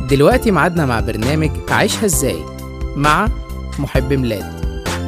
دلوقتي ميعادنا مع برنامج عيشها ازاي مع محب ميلاد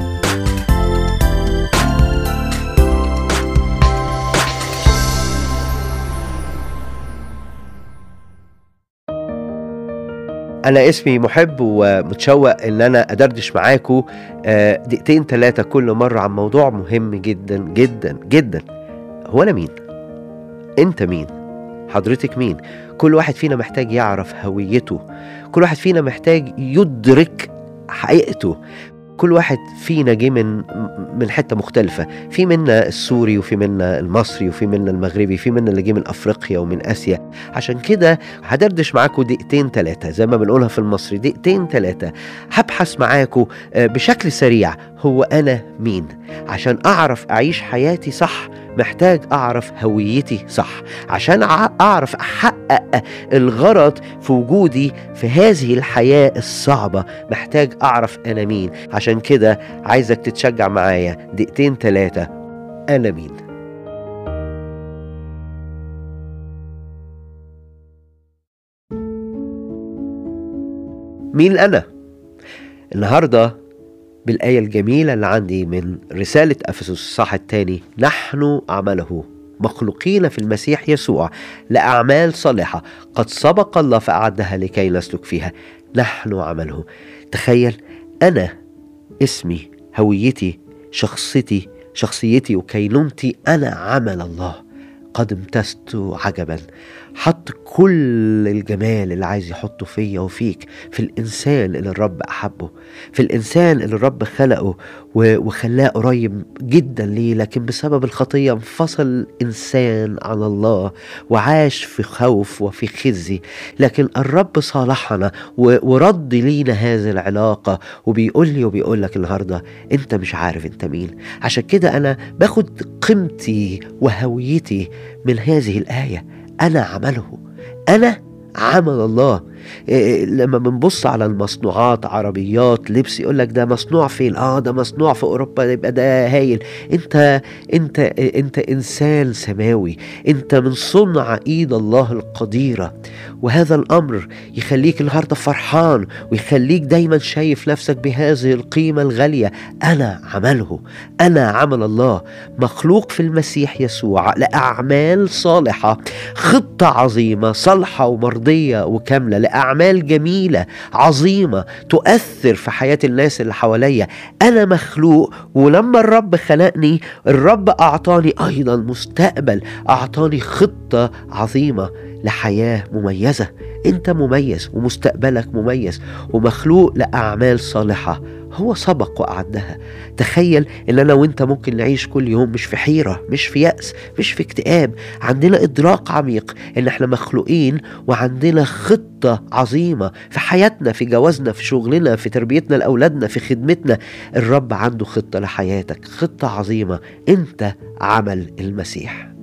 انا اسمي محب ومتشوق ان انا ادردش معاكم آه، دقيقتين ثلاثه كل مره عن موضوع مهم جدا جدا جدا هو انا مين انت مين حضرتك مين كل واحد فينا محتاج يعرف هويته كل واحد فينا محتاج يدرك حقيقته كل واحد فينا جه من من حته مختلفه في منا السوري وفي منا المصري وفي منا المغربي في منا اللي جه من افريقيا ومن اسيا عشان كده هدردش معاكم دقيقتين ثلاثه زي ما بنقولها في المصري دقيقتين ثلاثه هبحث معاكم آه، بشكل سريع هو انا مين عشان اعرف اعيش حياتي صح محتاج اعرف هويتي صح عشان أع- اعرف احقق الغرض في وجودي في هذه الحياه الصعبه محتاج اعرف انا مين عشان كده عايزك تتشجع معايا دقيقتين ثلاثه انا مين مين انا النهارده بالآية الجميلة اللي عندي من رسالة أفسس الصح الثاني نحن عمله مخلوقين في المسيح يسوع لأعمال صالحة قد سبق الله فأعدها لكي نسلك فيها نحن عمله تخيل أنا اسمي هويتي شخصيتي شخصيتي وكينونتي أنا عمل الله قد امتزت عجبا حط كل الجمال اللي عايز يحطه فيا وفيك في الإنسان اللي الرب أحبه في الإنسان اللي الرب خلقه و- وخلاه قريب جدا ليه لكن بسبب الخطية انفصل إنسان عن الله وعاش في خوف وفي خزي لكن الرب صالحنا و- ورد لينا هذه العلاقة وبيقول لي وبيقول لك النهاردة أنت مش عارف أنت مين عشان كده أنا باخد قيمتي وهويتي من هذه الآية أنا عمله أنا عمل الله إيه، لما بنبص على المصنوعات عربيات لبس يقول لك ده مصنوع فين اه ده مصنوع في اوروبا يبقى ده هايل انت انت انت انسان سماوي انت من صنع ايد الله القديره وهذا الامر يخليك النهارده فرحان ويخليك دايما شايف نفسك بهذه القيمه الغاليه انا عمله انا عمل الله مخلوق في المسيح يسوع لاعمال صالحه خطه عظيمه صالحه ومرضيه وكامله لاعمال جميله عظيمه تؤثر في حياه الناس اللي حواليا انا مخلوق ولما الرب خلقني الرب اعطاني ايضا مستقبل اعطاني خطه عظيمه لحياه مميزه انت مميز ومستقبلك مميز ومخلوق لاعمال صالحه هو سبق واعدها تخيل ان انا وانت ممكن نعيش كل يوم مش في حيره مش في ياس مش في اكتئاب عندنا ادراك عميق ان احنا مخلوقين وعندنا خطه عظيمه في حياتنا في جوازنا في شغلنا في تربيتنا لاولادنا في خدمتنا الرب عنده خطه لحياتك خطه عظيمه انت عمل المسيح